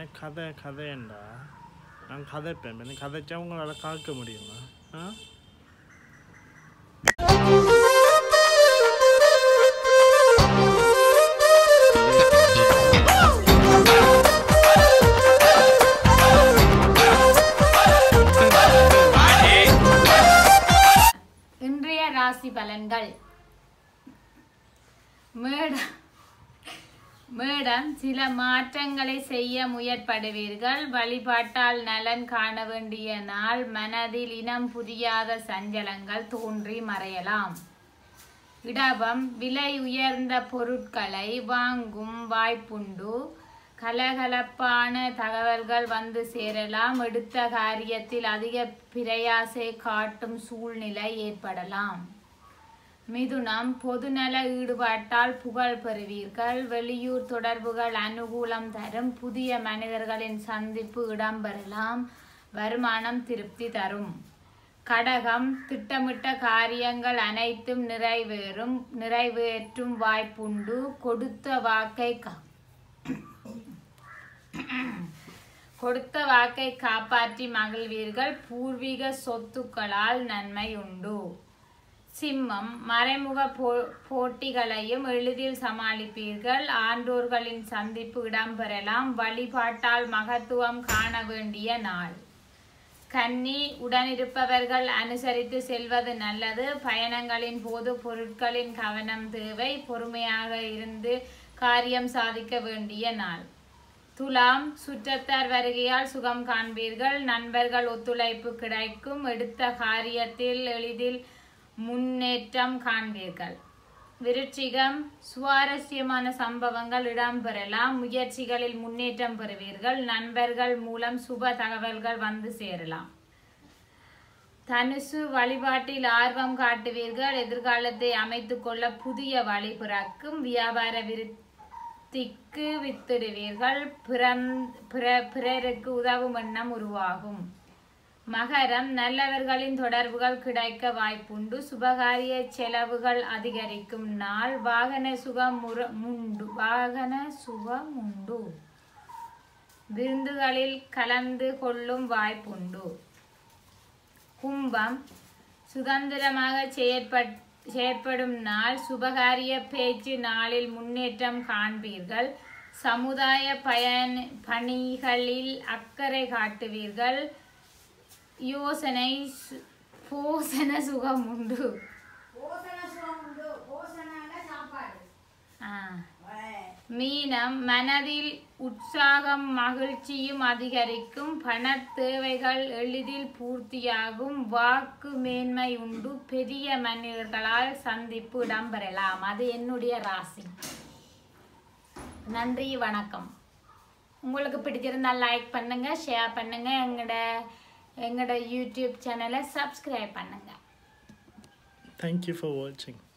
என்ன கதை கதைண்டா நான் கதைப்பேன் என்ன கதைச்சா உங்களால் காக்க முடியுமா ஆ இன்றைய ராசி பலன்கள் மேடம் மேடம் சில மாற்றங்களை செய்ய முயற்படுவீர்கள் வழிபாட்டால் நலன் காண வேண்டிய நாள் மனதில் இனம் புரியாத சஞ்சலங்கள் தோன்றி மறையலாம் இடபம் விலை உயர்ந்த பொருட்களை வாங்கும் வாய்ப்புண்டு கலகலப்பான தகவல்கள் வந்து சேரலாம் எடுத்த காரியத்தில் அதிக பிரயாசை காட்டும் சூழ்நிலை ஏற்படலாம் மிதுனம் பொதுநல ஈடுபாட்டால் புகழ் பெறுவீர்கள் வெளியூர் தொடர்புகள் அனுகூலம் தரும் புதிய மனிதர்களின் சந்திப்பு இடம்பெறலாம் வருமானம் திருப்தி தரும் கடகம் திட்டமிட்ட காரியங்கள் அனைத்தும் நிறைவேறும் நிறைவேற்றும் வாய்ப்புண்டு கொடுத்த வாக்கை கா- கொடுத்த வாக்கை காப்பாற்றி மகிழ்வீர்கள் பூர்வீக சொத்துக்களால் நன்மை உண்டு சிம்மம் மறைமுக போ போட்டிகளையும் எளிதில் சமாளிப்பீர்கள் ஆண்டோர்களின் சந்திப்பு இடம்பெறலாம் வழிபாட்டால் மகத்துவம் காண வேண்டிய நாள் கன்னி உடனிருப்பவர்கள் அனுசரித்து செல்வது நல்லது பயணங்களின் போது பொருட்களின் கவனம் தேவை பொறுமையாக இருந்து காரியம் சாதிக்க வேண்டிய நாள் துலாம் சுற்றத்தார் வருகையால் சுகம் காண்பீர்கள் நண்பர்கள் ஒத்துழைப்பு கிடைக்கும் எடுத்த காரியத்தில் எளிதில் முன்னேற்றம் காண்பீர்கள் விருட்சிகம் சுவாரஸ்யமான சம்பவங்கள் இடம்பெறலாம் முயற்சிகளில் முன்னேற்றம் பெறுவீர்கள் நண்பர்கள் மூலம் சுப தகவல்கள் வந்து சேரலாம் தனுசு வழிபாட்டில் ஆர்வம் காட்டுவீர்கள் எதிர்காலத்தை அமைத்துக் கொள்ள புதிய வழி பிறக்கும் வியாபார விருத்திக்கு வித்திடுவீர்கள் பிறன் பிற- பிறருக்கு உதவும் எண்ணம் உருவாகும் மகரம் நல்லவர்களின் தொடர்புகள் கிடைக்க வாய்ப்புண்டு சுபகாரிய செலவுகள் அதிகரிக்கும் நாள் வாகன சுகம் முற- முண்டு வாகன சுகம் உண்டு விருந்துகளில் கலந்து கொள்ளும் வாய்ப்புண்டு கும்பம் சுதந்திரமாக செயற்பட் செயற்படும் நாள் சுபகாரிய பேச்சு நாளில் முன்னேற்றம் காண்பீர்கள் சமுதாய பயன் பணிகளில் அக்கறை காட்டுவீர்கள் யோசனை சு- போசன சுகம் உண்டு ஆ. மீனம் மனதில் உற்சாகம் மகிழ்ச்சியும் அதிகரிக்கும் பண தேவைகள் எளிதில் பூர்த்தியாகும் வாக்கு மேன்மை உண்டு பெரிய மனிதர்களால் சந்திப்பு இடம்பெறலாம் அது என்னுடைய ராசி நன்றி வணக்கம் உங்களுக்கு பிடிச்சிருந்தால் லைக் பண்ணுங்க ஷேர் பண்ணுங்க எங்களோட எங்களோட யூடியூப் சேனலை சப்ஸ்கிரைப் பண்ணுங்க தேங்க்யூ ஃபார் வாட்சிங்